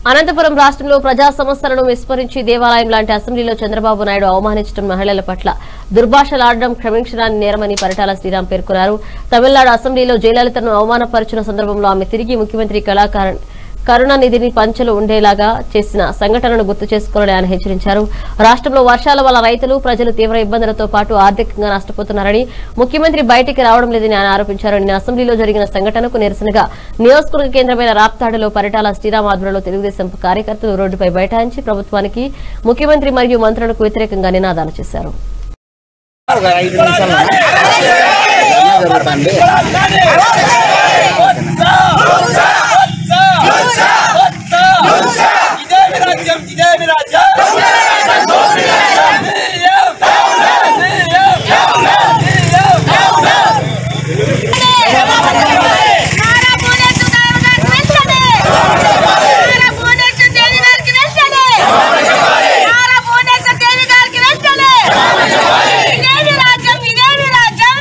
అనంతపురం రాష్ట్రంలో ప్రజా సమస్యలను విస్మరించి దేవాలయం లాంటి అసెంబ్లీలో చంద్రబాబు నాయుడు అవమానించడం మహిళల పట్ల దుర్భాషలాడడం క్షమించడాన్ని నేరమని పరిటాల శ్రీరామ్ పేర్కొన్నారు తమిళనాడు అసెంబ్లీలో జయలలితను అవమానపరిచిన సందర్భంలో ఆమె తిరిగి ముఖ్యమంత్రి కళాకారు కరుణానిధిని పంచలు ఉండేలాగా చేసిన సంఘటనను గుర్తు చేసుకోవాలని ఆయన హెచ్చరించారు రాష్ట్రంలో వర్షాల వల్ల రైతులు ప్రజలు తీవ్ర ఇబ్బందులతో పాటు ఆర్థికంగా నష్టపోతున్నారని ముఖ్యమంత్రి బయటికి రావడం లేదని ఆయన ఆరోపించారు నిన్న అసెంబ్లీలో జరిగిన సంఘటనకు నిరసనగా నియోజకవర్గ కేంద్రమైన రాప్తాడులో పరిటాల శ్రీరామ్ ఆధ్వర్యంలో తెలుగుదేశం కార్యకర్తలు రోడ్డుపై బైఠాయించి ప్రభుత్వానికి ముఖ్యమంత్రి మరియు మంత్రులకు వ్యతిరేకంగా నినాదాలు చేశారు ఒక ఐదు నిమిషాలు జరుగుతుంది ఇదేమి రాజ్యం ఇదేమి రాజ్యం నారా భువనేశ్వర్ గారు గారికి వెంటనే నారా భువనేశ్వర్ దేవి గారికి వెంటనే నారా భువనేశ్వర్ దేవి గారికి వెంటనే ఇదేమి రాజ్యం ఇదేమి రాజ్యం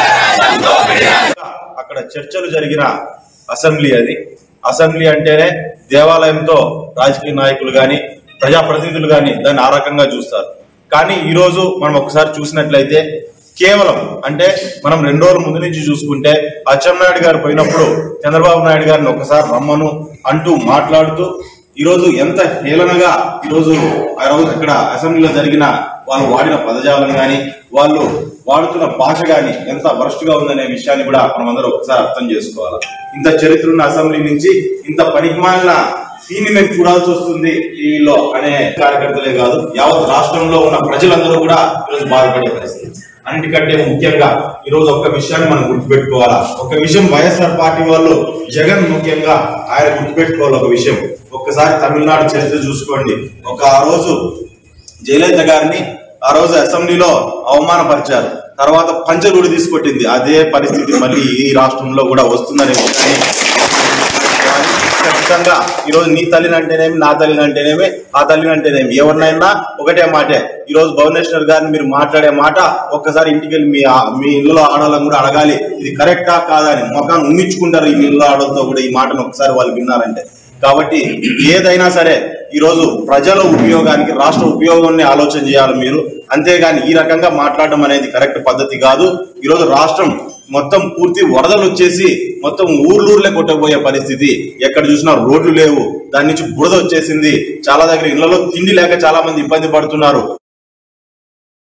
అక్కడ చర్చలు జరిగిన అసెంబ్లీ అది అసెంబ్లీ అంటేనే దేవాలయంతో రాజకీయ నాయకులు గాని ప్రజాప్రతినిధులు గాని దాన్ని ఆ రకంగా చూస్తారు కానీ ఈ రోజు మనం ఒకసారి చూసినట్లయితే కేవలం అంటే మనం రెండు రోజుల ముందు నుంచి చూసుకుంటే అచ్చెన్నాయుడు గారు పోయినప్పుడు చంద్రబాబు నాయుడు గారిని ఒకసారి రమ్మను అంటూ మాట్లాడుతూ ఈ రోజు ఎంత హేళనగా ఈ రోజు ఆ రోజు అక్కడ అసెంబ్లీలో జరిగిన వాళ్ళు వాడిన పదజాలం గాని వాళ్ళు వాడుతున్న భాష గాని ఎంత వరస్ట్ గా ఉందనే విషయాన్ని కూడా మనం అందరం ఒకసారి అర్థం చేసుకోవాలి ఇంత చరిత్ర ఉన్న అసెంబ్లీ నుంచి ఇంత పనికిమాలిన సీని మేము చూడాల్సి వస్తుంది టీవీలో అనే కార్యకర్తలే కాదు యావత్ రాష్ట్రంలో ఉన్న ప్రజలందరూ కూడా ఈరోజు బాధపడే పరిస్థితి అన్నిటికంటే ముఖ్యంగా ఈ రోజు ఒక్క విషయాన్ని మనం గుర్తుపెట్టుకోవాలా ఒక విషయం వైఎస్ఆర్ పార్టీ వాళ్ళు జగన్ ముఖ్యంగా ఆయన గుర్తుపెట్టుకోవాలి ఒక విషయం ఒక్కసారి తమిళనాడు చరిత్ర చూసుకోండి ఒక ఆ రోజు జయలలిత గారిని ఆ రోజు అసెంబ్లీలో అవమానపరిచారు తర్వాత పంచగుడి తీసుకొట్టింది అదే పరిస్థితి మళ్ళీ ఈ రాష్ట్రంలో కూడా వస్తుందనే విషయాన్ని ఖచ్చితంగా ఈ రోజు నీ తల్లిని అంటేనేమి నా తల్లిని అంటేనేమి ఆ తల్లిని అంటేనేమి ఎవరినైనా ఒకటే మాటే ఈ రోజు భువనేశ్వర్ గారిని మీరు మాట్లాడే మాట ఒక్కసారి ఇంటికి వెళ్ళి మీ ఆ- మీ ఇళ్ళలో ఆడాలని కూడా అడగాలి ఇది కరెక్టా కాదా అని మొఖాన్ని ఉమ్మించుకుంటారు ఈ ఇళ్ళలో ఆడలతో కూడా ఈ మాటను ఒకసారి వాళ్ళు విన్నారంటే కాబట్టి ఏదైనా సరే ఈ రోజు ప్రజల ఉపయోగానికి రాష్ట్ర ఉపయోగాన్ని ఆలోచన చేయాలి మీరు అంతేగాని ఈ రకంగా మాట్లాడడం అనేది కరెక్ట్ పద్ధతి కాదు ఈ రోజు రాష్ట్రం మొత్తం పూర్తి వరదలు వచ్చేసి మొత్తం ఊర్లూర్లే కొట్టబోయే పరిస్థితి ఎక్కడ చూసినా రోడ్లు లేవు దాని నుంచి బురద వచ్చేసింది చాలా దగ్గర ఇళ్లలో తిండి లేక చాలా మంది ఇబ్బంది పడుతున్నారు